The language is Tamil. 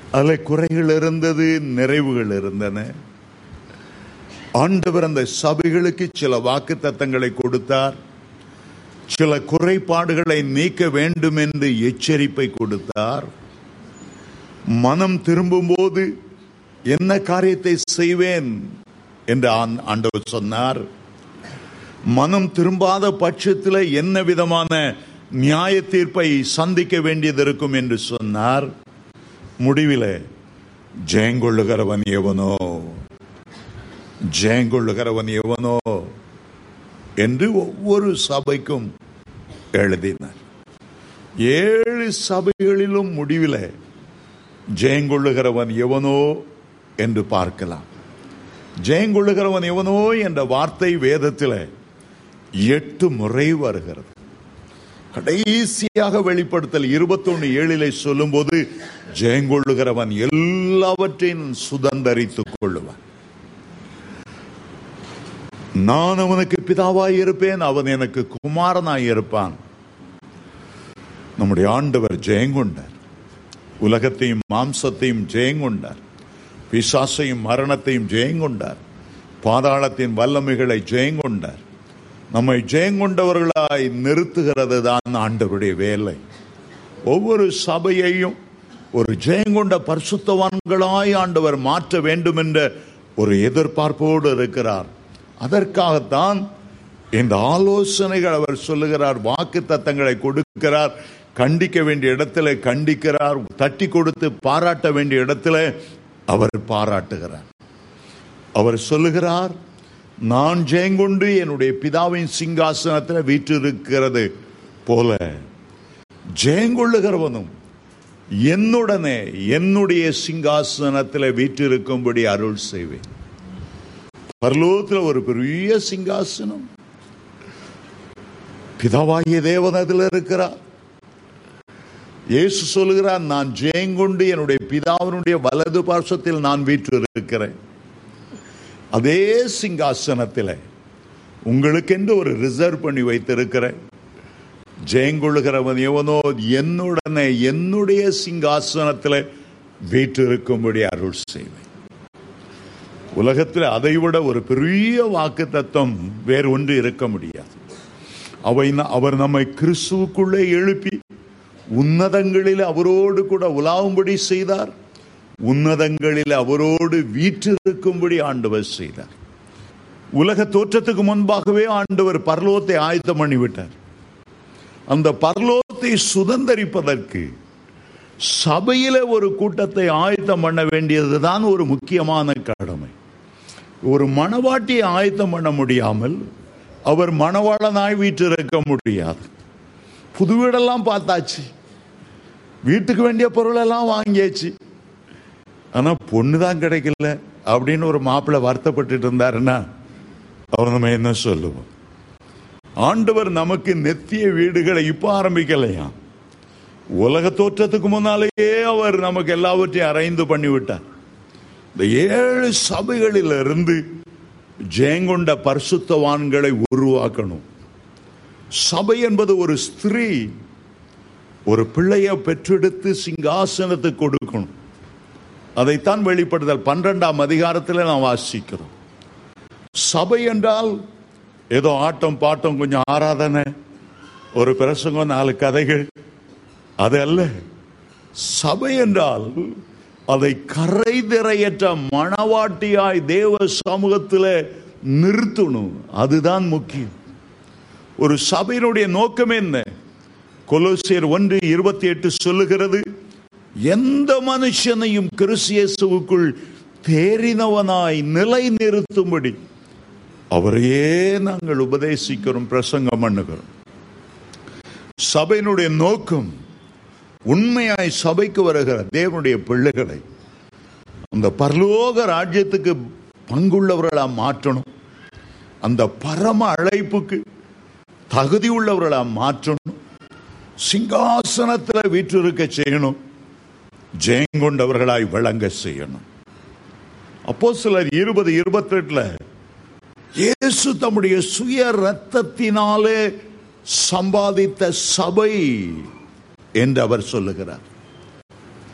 அதில் குறைகள் இருந்தது நிறைவுகள் இருந்தன ஆண்டவர் அந்த சபைகளுக்கு சில வாக்கு தத்தங்களை கொடுத்தார் சில குறைபாடுகளை நீக்க வேண்டும் என்று எச்சரிப்பை கொடுத்தார் மனம் திரும்பும்போது என்ன காரியத்தை செய்வேன் என்று ஆண்- ஆண்டவர் சொன்னார் மனம் திரும்பாத பட்சத்தில் என்ன விதமான நியாய தீர்ப்பை சந்திக்க வேண்டியது இருக்கும் என்று சொன்னார் முடிவில் ஜெயங்கொள்ளுகிறவன் எவனோ ஜெயங்கொள்ளுகிறவன் எவனோ என்று ஒவ்வொரு சபைக்கும் எழுதினார் ஏழு சபைகளிலும் முடிவில் ஜெயங்கொள்ளுகிறவன் எவனோ என்று பார்க்கலாம் ஜெயங்கொள்ளுகிறவன் எவனோ என்ற வார்த்தை வேதத்தில் எட்டு முறை வருகிறது கடைசியாக வெளிப்படுத்தல் இருபத்தொன்னு ஏழிலே சொல்லும்போது ஜெயங்கொள்ளுகிறவன் எல்லாவற்றையும் சுதந்தரித்துக் கொள்ளுவான் நான் அவனுக்கு பிதாவாய் இருப்பேன் அவன் எனக்கு குமாரனாய் இருப்பான் நம்முடைய ஆண்டவர் ஜெயங்கொண்டார் உலகத்தையும் மாம்சத்தையும் ஜெயங்கொண்டார் பிசாசையும் மரணத்தையும் ஜெயங்கொண்டார் பாதாளத்தின் வல்லமைகளை ஜெயங்கொண்டார் நம்மை ஜெயங்கொண்டவர்களாய் நிறுத்துகிறது தான் ஆண்டவருடைய வேலை ஒவ்வொரு சபையையும் ஒரு ஜெயங்கொண்ட பரிசுத்தவான்களாய் ஆண்டவர் மாற்ற வேண்டும் என்ற ஒரு எதிர்பார்ப்போடு இருக்கிறார் அதற்காகத்தான் இந்த ஆலோசனைகள் அவர் சொல்லுகிறார் வாக்கு தத்தங்களை கொடுக்கிறார் கண்டிக்க வேண்டிய இடத்துல கண்டிக்கிறார் தட்டி கொடுத்து பாராட்ட வேண்டிய இடத்துல அவர் பாராட்டுகிறார் அவர் சொல்லுகிறார் நான் ஜெயங்கொண்டு என்னுடைய பிதாவின் சிங்காசனத்தில் வீற்றிருக்கிறது போல ஜெயங்கொள்ளுகிறவனும் என்னுடனே என்னுடைய சிங்காசனத்தில் வீற்றிருக்கும்படி அருள் செய்வேன் பரலோகத்தில் ஒரு பெரிய சிங்காசனம் பிதாவாகிய தேவன் அதில் இருக்கிறார் இயேசு சொல்லுகிறார் நான் ஜெயங்கொண்டு என்னுடைய பிதாவினுடைய வலது பார்சத்தில் நான் வீற்று இருக்கிறேன் அதே சிங்காசனத்தில் உங்களுக்கென்று ஒரு ரிசர்வ் பண்ணி வைத்திருக்கிறேன் ஜெயங்கொள்ளுகிறவன் எவனோ என்னுடனே என்னுடைய சிங்காசனத்தில் வீற்றிருக்கும்படி அருள் செய்வேன் உலகத்தில் அதைவிட ஒரு பெரிய வாக்கு தத்துவம் வேறு ஒன்று இருக்க முடியாது அவை அவர் நம்மை கிறிஸ்துவுக்குள்ளே எழுப்பி உன்னதங்களில் அவரோடு கூட உலாவும்படி செய்தார் உன்னதங்களில் அவரோடு வீற்றிருக்கும்படி ஆண்டவர் செய்தார் உலக தோற்றத்துக்கு முன்பாகவே ஆண்டவர் பரலோகத்தை ஆயத்தம் பண்ணிவிட்டார் அந்த பரலோகத்தை சுதந்தரிப்பதற்கு சபையில ஒரு கூட்டத்தை ஆயத்தம் பண்ண வேண்டியதுதான் ஒரு முக்கியமான கடமை ஒரு மணவாட்டியை ஆயத்தம் பண்ண முடியாமல் அவர் மணவாளனாய் வீற்றிருக்க முடியாது புது வீடெல்லாம் பார்த்தாச்சு வீட்டுக்கு வேண்டிய பொருளெல்லாம் வாங்கியாச்சு ஆனா பொண்ணு தான் கிடைக்கல அப்படின்னு ஒரு மாப்பிள்ளை வருத்தப்பட்டுட்டு இருந்தாருன்னா அவர் நம்ம என்ன சொல்லுவோம் ஆண்டவர் நமக்கு நெத்திய வீடுகளை இப்ப ஆரம்பிக்கலையா உலக தோற்றத்துக்கு முன்னாலேயே அவர் நமக்கு எல்லாவற்றையும் அரைந்து பண்ணிவிட்டார் இந்த ஏழு சபைகளில் இருந்து ஜெயங்கொண்ட பரிசுத்தவான்களை உருவாக்கணும் சபை என்பது ஒரு ஸ்திரீ ஒரு பிள்ளைய பெற்றெடுத்து சிங்காசனத்துக்கு கொடுக்கணும் அதைத்தான் வெளிப்படுதல் பன்னிரெண்டாம் அதிகாரத்தில் நாம் வாசிக்கிறோம் சபை என்றால் ஏதோ ஆட்டம் பாட்டம் கொஞ்சம் ஆராதனை ஒரு பிரசங்கம் நாலு கதைகள் அது அல்ல சபை என்றால் அதை கரை திரையற்ற மணவாட்டியாய் தேவ சமூகத்தில் நிறுத்தணும் அதுதான் முக்கியம் ஒரு சபையினுடைய நோக்கம் என்ன கொலோசியர் ஒன்று இருபத்தி எட்டு சொல்லுகிறது எந்த மனுஷனையும் கிறிஸ்தியேசுவுக்குள் தேறினவனாய் நிலை நிறுத்தும்படி அவரையே நாங்கள் உபதேசிக்கிறோம் பிரசங்கம் பண்ணுகிறோம் சபையினுடைய நோக்கம் உண்மையாய் சபைக்கு வருகிற தேவனுடைய பிள்ளைகளை அந்த பரலோக ராஜ்யத்துக்கு பங்குள்ளவர்களா மாற்றணும் அந்த பரம அழைப்புக்கு தகுதி உள்ளவர்களா மாற்றணும் சிங்காசனத்தில் வீற்றிருக்க செய்யணும் ஜெயங்கொண்டவர்களாய் விளங்க செய்யணும் அப்போ சிலர் இருபது இருபத்தி எட்டுல இயேசு தம்முடைய சுய ரத்தத்தினாலே சம்பாதித்த சபை என்று அவர் சொல்லுகிறார்